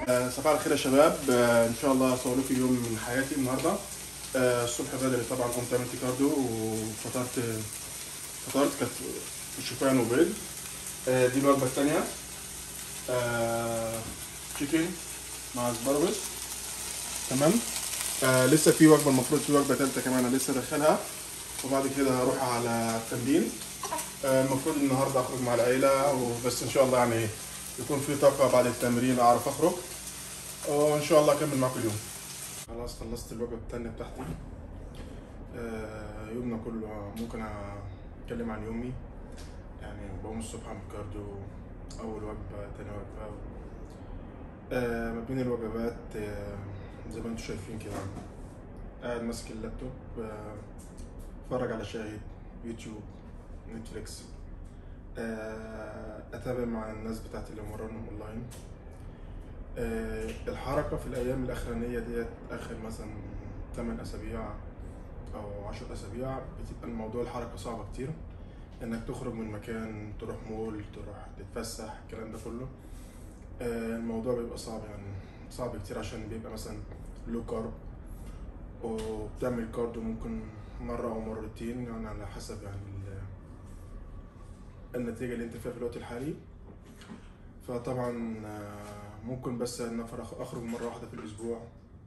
آه، صباح الخير يا شباب آه، ان شاء الله هصور لكم يوم من حياتي النهارده آه، الصبح بدري طبعا قمت عملت كارديو وفطرت فطرت كانت شوفان وبيض آه، دي الوجبه الثانيه تشيكن مع سباربس تمام آه لسه في وجبه المفروض في وجبه ثالثه كمان انا لسه داخلها وبعد كده هروح على التمرين آه المفروض النهارده اخرج مع العيله وبس ان شاء الله يعني يكون في طاقه بعد التمرين اعرف اخرج وان شاء الله اكمل معاكم اليوم خلاص خلصت الوجبه الثانيه بتاعتي آه يومنا كله ممكن اتكلم عن يومي يعني بقوم الصبح اعمل كارديو اول وجبه تاني وجبه آه ما بين الوجبات آه زي ما انتم شايفين كده قاعد ماسك اللابتوب آه، اتفرج على شاهد يوتيوب نتفليكس آه، اتابع مع الناس بتاعتي اللي مرنهم اونلاين آه، الحركة في الأيام الأخرانية ديت آخر مثلا 8 أسابيع أو 10 أسابيع بتبقى الموضوع الحركة صعبة كتير إنك تخرج من مكان تروح مول تروح تتفسح الكلام ده كله آه، الموضوع بيبقى صعب يعني صعب كتير عشان بيبقى مثلا لو كارب وبتعمل كارديو ممكن مرة أو مرتين يعني على حسب يعني ال- النتيجة اللي أنت فيها في الوقت الحالي فطبعا آه، ممكن بس نفر أخ- أخرج مرة واحدة في الأسبوع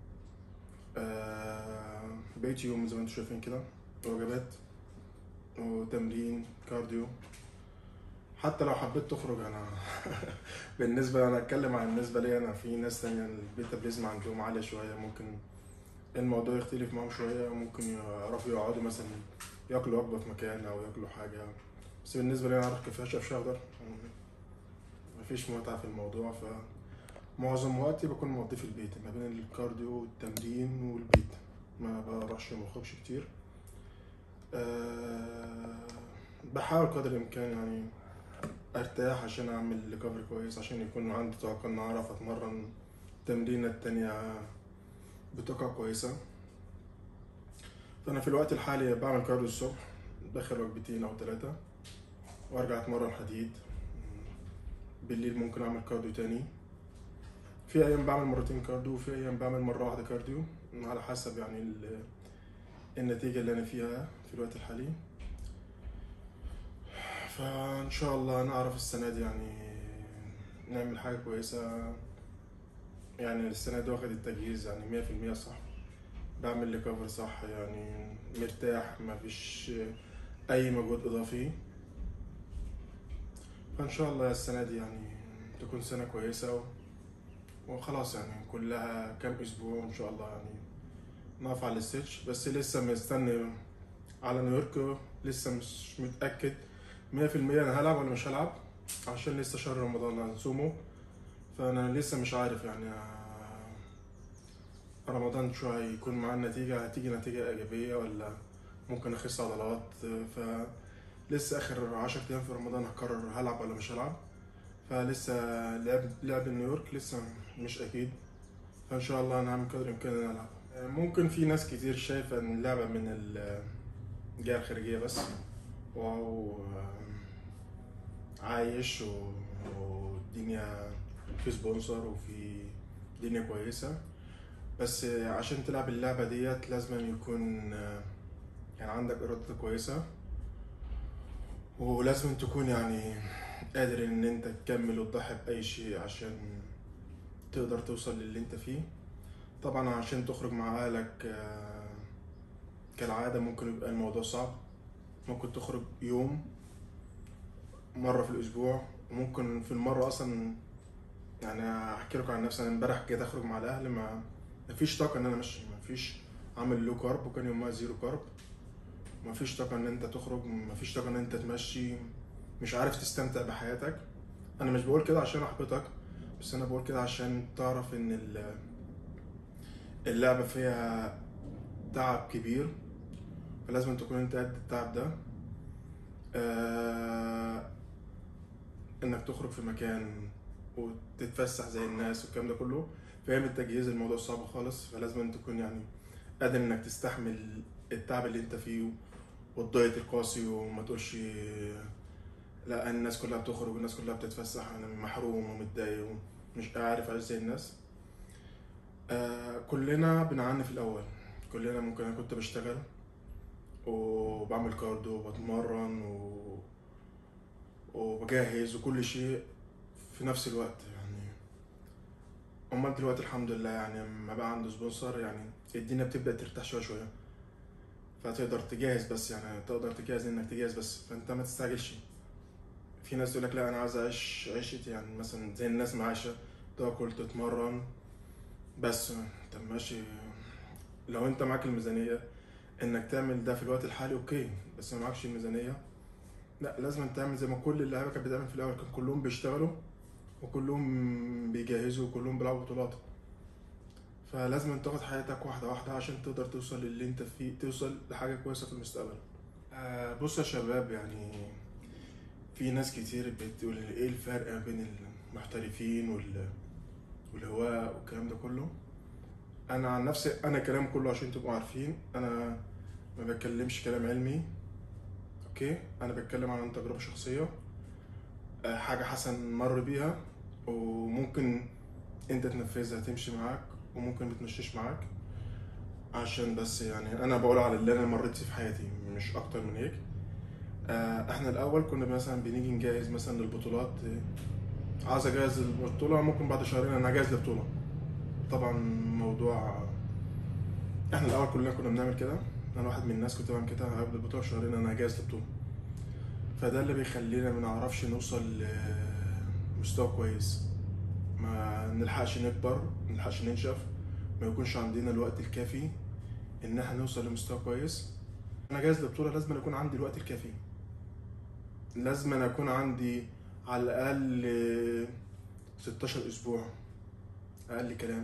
آه، بقيت يوم زي ما انتم شايفين كده وجبات وتمرين كارديو حتى لو حبيت تخرج انا بالنسبه انا اتكلم عن بالنسبه لي انا في ناس تانية البيتابليزم عندهم عاليه شويه ممكن الموضوع يختلف معاهم شويه ممكن يعرفوا يقعدوا مثلا ياكلوا وجبه في مكان او ياكلوا حاجه بس بالنسبه لي انا عارف كيف اشرب شهدر مفيش متعه في الموضوع ف معظم وقتي بكون مقضيه في البيت ما بين الكارديو والتمرين والبيت ما بروحش ما بخرجش كتير أه بحاول قدر الامكان يعني ارتاح عشان اعمل ريكفري كويس عشان يكون عندي طاقه ان اعرف اتمرن التمرينه التانية بطاقه كويسه فانا في الوقت الحالي بعمل كارديو الصبح باخر وجبتين او ثلاثه وارجع اتمرن حديد بالليل ممكن اعمل كارديو تاني في ايام بعمل مرتين كارديو وفي ايام بعمل مره واحده كارديو على حسب يعني ال- النتيجه اللي انا فيها في الوقت الحالي فان شاء الله نعرف السنه دي يعني نعمل حاجه كويسه يعني السنه دي واخد التجهيز يعني 100% صح بعمل ريكفري صح يعني مرتاح ما فيش اي مجهود اضافي فان شاء الله السنه دي يعني تكون سنه كويسه و... وخلاص يعني كلها كام اسبوع ان شاء الله يعني نقف على الستيتش بس لسه مستني على نيويورك لسه مش متاكد 100% انا هلعب ولا مش هلعب عشان لسه شهر رمضان هنصومه فانا لسه مش عارف يعني آه، رمضان شو هيكون معاه النتيجة هتيجي نتيجة إيجابية ولا ممكن أخس عضلات ف لسه آخر عشر أيام في رمضان هقرر هلعب ولا مش هلعب فلسه لعب لعب نيويورك لسه مش أكيد فإن شاء الله أنا هعمل قدر الإمكان إن أنا ألعب ممكن في ناس كتير شايفة إن اللعبة من الجهة الخارجية بس واو عايش و- والدنيا في سبونسر وفي دنيا كويسة بس عشان تلعب اللعبة ديت لازم يكون يعني عندك إرادة كويسة ولازم تكون يعني قادر إن أنت تكمل وتضحي بأي شيء عشان تقدر توصل للي أنت فيه طبعا عشان تخرج مع أهلك آه، كالعادة ممكن يبقى الموضوع صعب ممكن تخرج يوم مرة في الأسبوع وممكن في المرة أصلا يعني أحكي لكم عن نفسي أنا امبارح جيت أخرج مع الأهل ما مفيش طاقة إن أنا ماشي مفيش عامل لو كارب وكان يومها زيرو كارب مفيش طاقة إن أنت تخرج مفيش طاقة إن أنت تمشي مش عارف تستمتع بحياتك أنا مش بقول كده عشان أحبطك بس أنا بقول كده عشان تعرف إن ال- اللعبة فيها تعب كبير فلازم تكون أنت قد التعب ده آه، انك تخرج في مكان وتتفسح زي الناس والكلام ده كله فاهم التجهيز الموضوع صعب خالص فلازم أن تكون يعني قادر انك تستحمل التعب اللي انت فيه والضغط القاسي وما تقولش لا الناس كلها بتخرج والناس كلها بتتفسح انا محروم ومتضايق ومش عارف اعيش زي الناس آه كلنا بنعاني في الاول كلنا ممكن انا كنت بشتغل وبعمل كارديو وبتمرن و... وبجهز وكل شيء في نفس الوقت يعني امال دلوقتي الحمد لله يعني لما بقى عندي سبونسر يعني الدنيا بتبدا ترتاح شويه شويه فتقدر تجهز بس يعني تقدر تجهز انك تجهز بس فانت ما تستعجلش في ناس تقول لك لا انا عايز اعيش عيشتي يعني مثلا زي الناس ما عايشه تاكل تتمرن بس طب ماشي لو انت معاك الميزانيه انك تعمل ده في الوقت الحالي اوكي بس ما معكش الميزانيه لا لازم تعمل زي ما كل اللعيبه كانت بتعمل في الاول كان كلهم بيشتغلوا وكلهم بيجهزوا وكلهم بيلعبوا بطولات فلازم تاخد حياتك واحده واحده عشان تقدر توصل للي انت فيه توصل لحاجه كويسه في المستقبل آه بص يا شباب يعني في ناس كتير بتقول ايه الفرق بين المحترفين وال والهواء والكلام ده كله انا عن نفسي انا كلام كله عشان تبقوا عارفين انا ما بتكلمش كلام علمي اوكي انا بتكلم عن تجربه شخصيه آه، حاجه حسن مر بيها وممكن انت تنفذها تمشي معاك وممكن ما تمشيش معاك عشان بس يعني انا بقول على اللي انا مريت فيه في حياتي مش اكتر من هيك آه، احنا الاول كنا مثلا بنيجي نجهز مثلا للبطولات آه، عايز اجهز البطوله ممكن بعد شهرين انا اجهز لبطوله طبعا موضوع احنا الاول كلنا كنا بنعمل كده انا واحد من الناس كنت بعمل كده قبل البطوله بشهرين انا جاهز للبطوله فده اللي بيخلينا ما نعرفش نوصل لمستوى كويس ما نلحقش نكبر ما نلحقش ننشف ما يكونش عندنا الوقت الكافي ان احنا نوصل لمستوى كويس انا جاهز للبطوله لازم يكون عندي الوقت الكافي لازم أنا اكون عندي على الاقل 16 اسبوع اقل كلام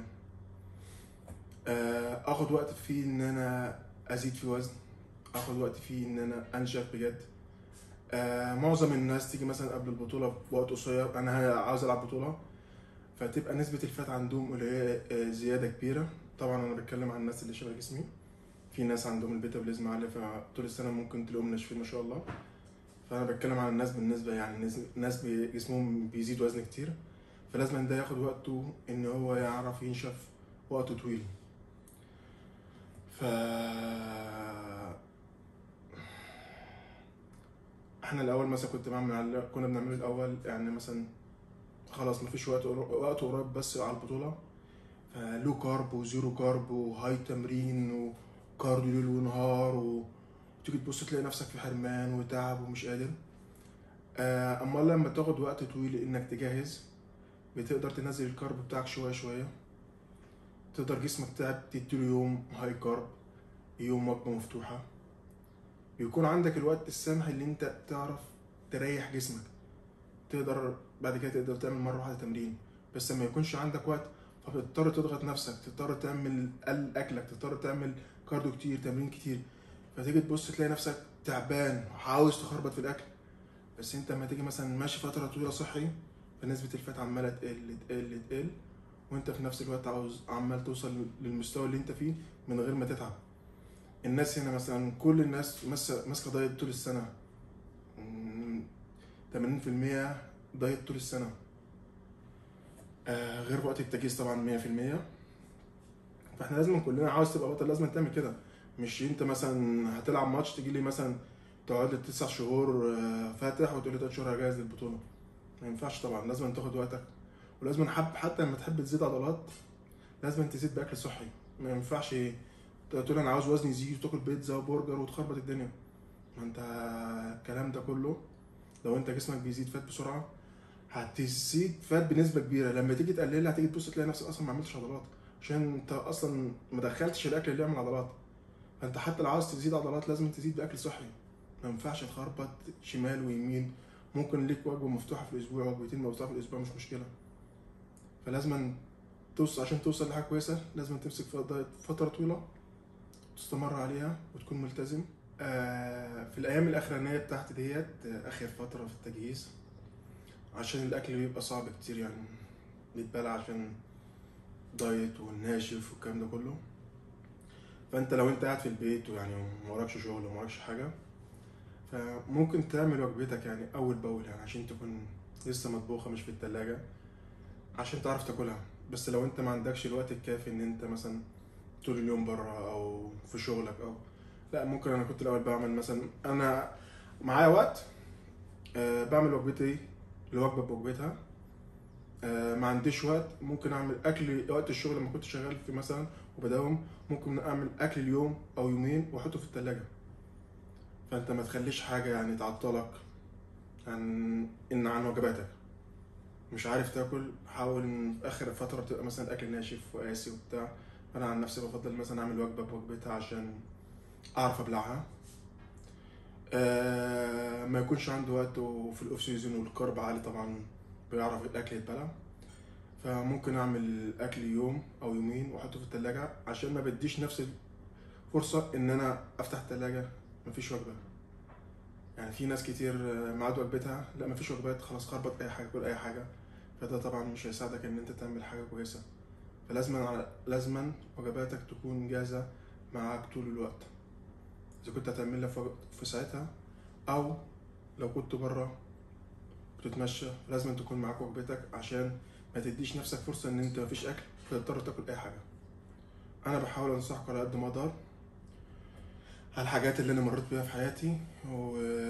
آه، اخد وقت فيه ان انا ازيد في وزن اخد وقت فيه ان انا انشف بجد آه معظم الناس تيجي مثلا قبل البطوله بوقت قصير انا عاوز العب بطوله فتبقى نسبه الفات عندهم اللي هي زياده كبيره طبعا انا بتكلم عن الناس اللي شبه جسمي في ناس عندهم البيتابوليزم عالي فطول السنه ممكن تلاقيهم ناشفين ما شاء الله فانا بتكلم عن الناس بالنسبه يعني ناس جسمهم بيزيد وزن كتير فلازم ده ياخد وقته ان هو يعرف ينشف وقت طويل ف احنا الاول مثلا كنت بعمل كنا بنعمله الاول يعني مثلا خلاص مفيش وقت وقت قريب بس على البطوله فلو كارب وزيرو كارب وهاي تمرين وكارديو ليل ونهار وتيجي تبص تلاقي نفسك في حرمان وتعب ومش قادر آه، اما لما تاخد وقت طويل انك تجهز بتقدر تنزل الكارب بتاعك شويه شويه تقدر جسمك تعب تديله يوم هاي كارب يوم وجبه مفتوحه بيكون عندك الوقت السامح اللي انت تعرف تريح جسمك تقدر بعد كده تقدر تعمل مره واحده تمرين بس ما يكونش عندك وقت فبتضطر تضغط نفسك تضطر تعمل قل اكلك تضطر تعمل كارديو كتير تمرين كتير فتيجي تبص تلاقي نفسك تعبان وعاوز تخربط في الاكل بس انت لما تيجي مثلا ماشي فتره طويله صحي فنسبه الفات عماله تقل تقل تقل وانت في نفس الوقت عاوز عمال توصل للمستوى اللي انت فيه من غير ما تتعب الناس هنا مثلا كل الناس ماسكه دايت طول السنه 80% دايت طول السنه آه غير وقت التجهيز طبعا 100% فاحنا لازم كلنا عاوز تبقى بطل لازم تعمل كده مش انت مثلا هتلعب ماتش تجي لي مثلا تقعد لي تسع شهور آه، فاتح وتقول لي تلات شهور هجهز للبطوله ما ينفعش طبعا لازم تاخد وقتك ولازم حب حتى لما تحب تزيد عضلات لازم تزيد باكل صحي ما ينفعش تقول انا عاوز وزني يزيد وتاكل بيتزا وبرجر وتخربط الدنيا ما انت الكلام ده كله لو انت جسمك بيزيد فات بسرعه هتزيد فات بنسبه كبيره لما تيجي تقللها هتيجي تبص تلاقي نفسك اصلا ما عملتش عضلات عشان انت اصلا ما دخلتش الاكل اللي يعمل عضلات فانت حتى لو عاوز تزيد عضلات لازم تزيد باكل صحي ما ينفعش تخربط شمال ويمين ممكن ليك وجبه مفتوحه في الاسبوع وجبتين مفتوحه في الاسبوع مش مشكله فلازم توصل عشان توصل لحاجه كويسه لازم تمسك في الدايت فتره طويله تستمر عليها وتكون ملتزم آه في الايام الاخرانيه بتاعتي ديت آه، اخر فتره في التجهيز عشان الاكل بيبقى صعب كتير يعني بيتبلع عشان دايت والناشف والكلام ده كله فانت لو انت قاعد في البيت ويعني وراكش شغل ومراكش حاجه فممكن تعمل وجبتك يعني اول باول يعني عشان تكون لسه مطبوخه مش في التلاجة عشان تعرف تاكلها بس لو انت ما عندكش الوقت الكافي ان انت مثلا طول اليوم بره او في شغلك او لا ممكن انا كنت الاول بعمل مثلا انا معايا وقت أه بعمل وجبتي الوجبه بوجبتها أه ما عنديش وقت ممكن اعمل اكل وقت الشغل لما كنت شغال في مثلا وبداوم ممكن اعمل اكل اليوم او يومين واحطه في التلاجة فانت ما تخليش حاجه يعني تعطلك عن ان عن وجباتك مش عارف تاكل حاول ان في اخر فتره تبقى مثلا اكل ناشف وقاسي وبتاع انا عن نفسي بفضل مثلا اعمل وجبه بوجبتها عشان اعرف ابلعها آه ما يكونش عندي وقت وفي الاوف سيزون والكرب عالي طبعا بيعرف الاكل يتبلع فممكن اعمل اكل يوم او يومين واحطه في التلاجة عشان ما بديش نفسي فرصة ان انا افتح التلاجة مفيش وجبة يعني في ناس كتير ميعاد وجبتها لا مفيش وجبات خلاص خربط اي حاجة كل اي حاجة فده طبعا مش هيساعدك ان انت تعمل حاجة كويسة فلازما على لازما وجباتك تكون جاهزة معاك طول الوقت اذا كنت هتعملها في في ساعتها او لو كنت بره بتتمشى لازم تكون معاك وجبتك عشان ما تديش نفسك فرصة ان انت مفيش اكل فتضطر تاكل اي حاجة انا بحاول انصحكم على قد ما اقدر على الحاجات اللي انا مريت بيها في حياتي و...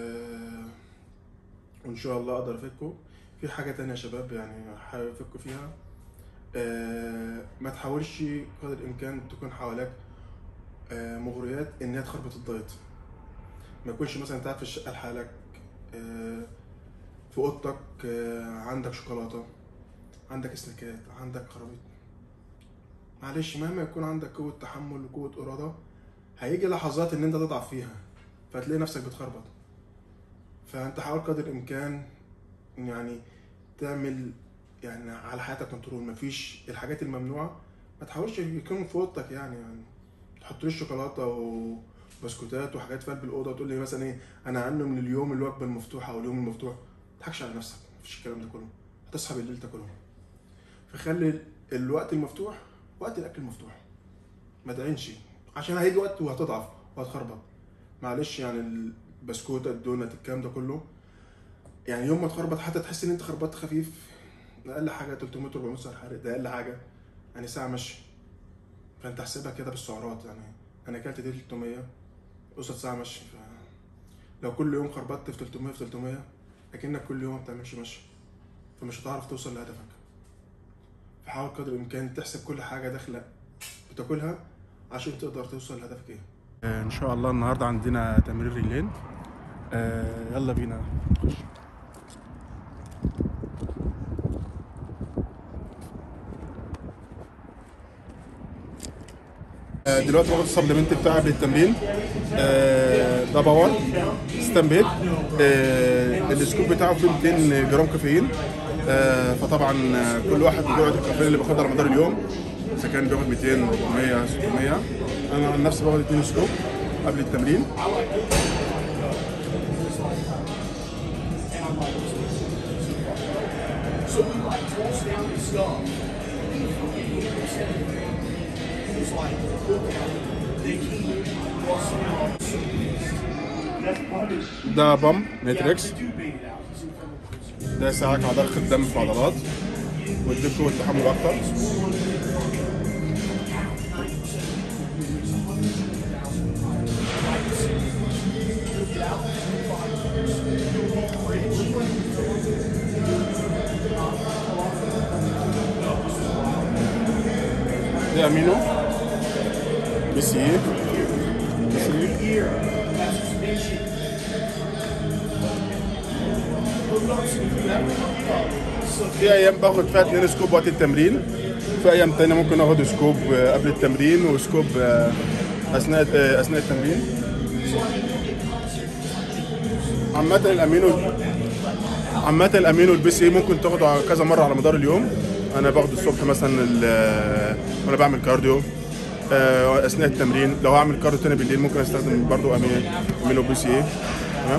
وان شاء الله اقدر افيدكم في حاجة تانية يا شباب يعني حابب افيدكم فيها آه، ما تحاولش قدر الامكان تكون حواليك آه، مغريات ان هي تخربط الدايت ما يكونش مثلا انت قاعد في الشقه لحالك آه، في اوضتك آه، عندك شوكولاته عندك سناكات عندك خرابيط معلش مهما يكون عندك قوه تحمل وقوه اراده هيجي لحظات ان انت تضعف فيها فتلاقي نفسك بتخربط فانت حاول قدر الامكان يعني تعمل يعني على حياتك كنترول مفيش الحاجات الممنوعه ما تحاولش يكون في اوضتك يعني يعني تحطليش شوكولاته وبسكوتات وحاجات في قلب الاوضه وتقول لي مثلا ايه انا عنه من اليوم الوجبه المفتوحه او اليوم المفتوح ما تضحكش على نفسك مفيش الكلام ده كله هتصحى بالليل تاكلهم فخلي الوقت المفتوح وقت الاكل المفتوح ما تعينش عشان هيجي وقت وهتضعف وهتخربط معلش يعني البسكوته الدونت الكلام ده كله يعني يوم ما تخربط حتى تحس ان انت خربطت خفيف اقل حاجه 300 400 سعر حراري ده اقل حاجه يعني ساعه مشي فانت احسبها كده بالسعرات يعني انا اكلت دي 300 قصاد ساعه مشي ف... لو كل يوم خربطت في 300 في 300 اكنك كل يوم ما بتعملش مشي فمش هتعرف توصل لهدفك فحاول قدر الامكان تحسب كل حاجه داخله بتاكلها عشان تقدر توصل لهدفك ايه ان شاء الله النهارده عندنا تمرين رجلين آه يلا بينا نخش آه، دلوقتي باخد السبلمنت بتاعي قبل التمرين آه، ده باور ستامبيد آه، السكوب بتاعه فيه 200 جرام كافيين آه، فطبعا آه، كل واحد بجرعه الكافيين اللي باخدها على مدار اليوم اذا كان بياخد 200 400 600 انا عن نفسي باخد 2 سكوب قبل التمرين ده بام ماتريكس ده يساعدك على ضخ الدم في العضلات ويديك قوة تحمل أكتر ده أمينو بي سي بي سي في ايام باخد فيها 2 سكوب وقت التمرين في ايام تانية ممكن اخد سكوب آه، قبل التمرين وسكوب آه، اثناء آه، اثناء التمرين عامة الامينو عامة الامينو والبي سي ممكن تاخده كذا مرة على مدار اليوم انا باخده الصبح مثلا ال- وانا بعمل كارديو آه، اثناء التمرين لو هعمل كارديو تاني بالليل ممكن استخدم برضو امينو امينو بي سي تمام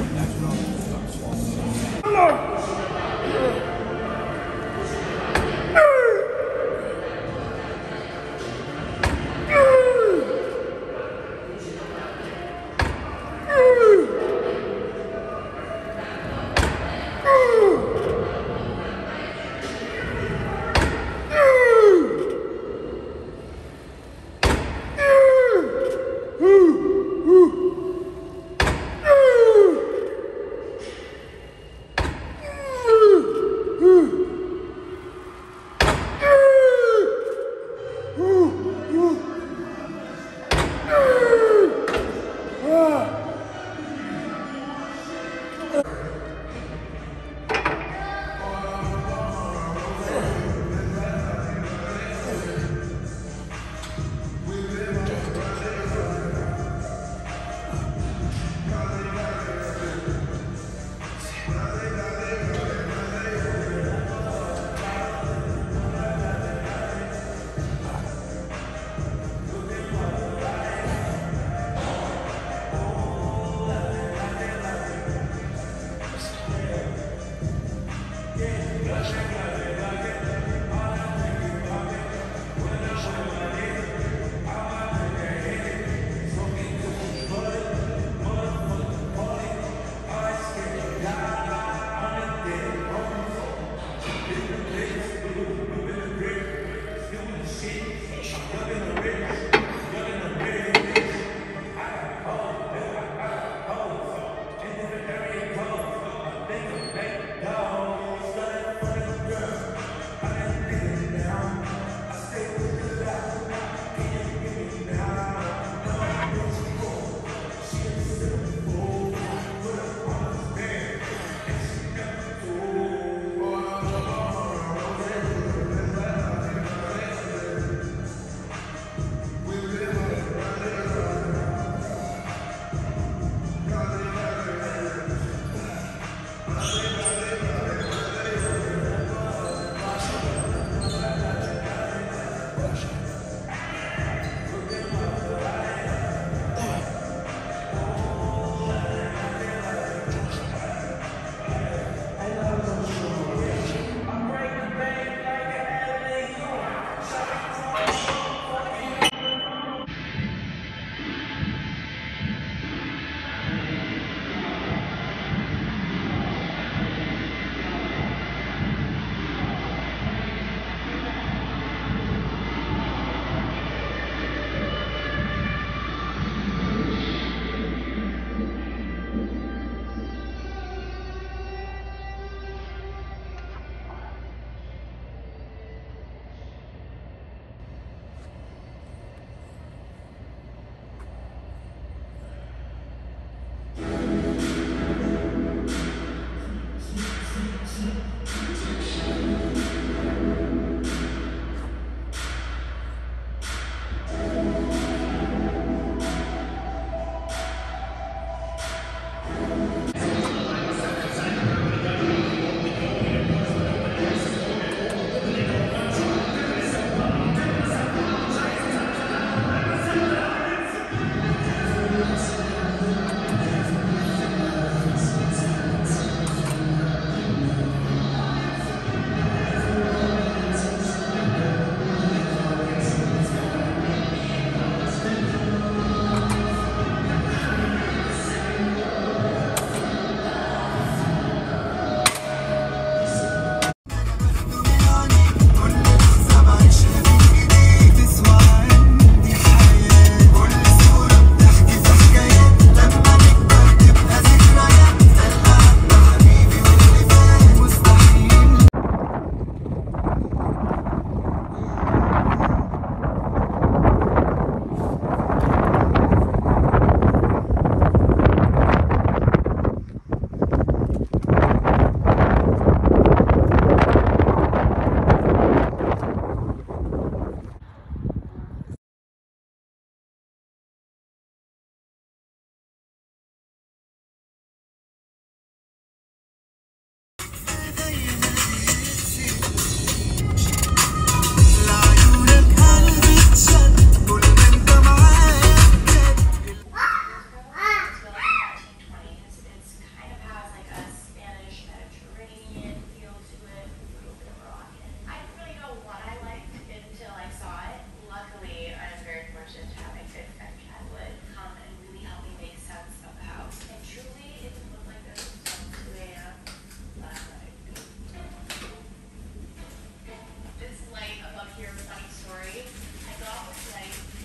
This light above here, funny story. I got this light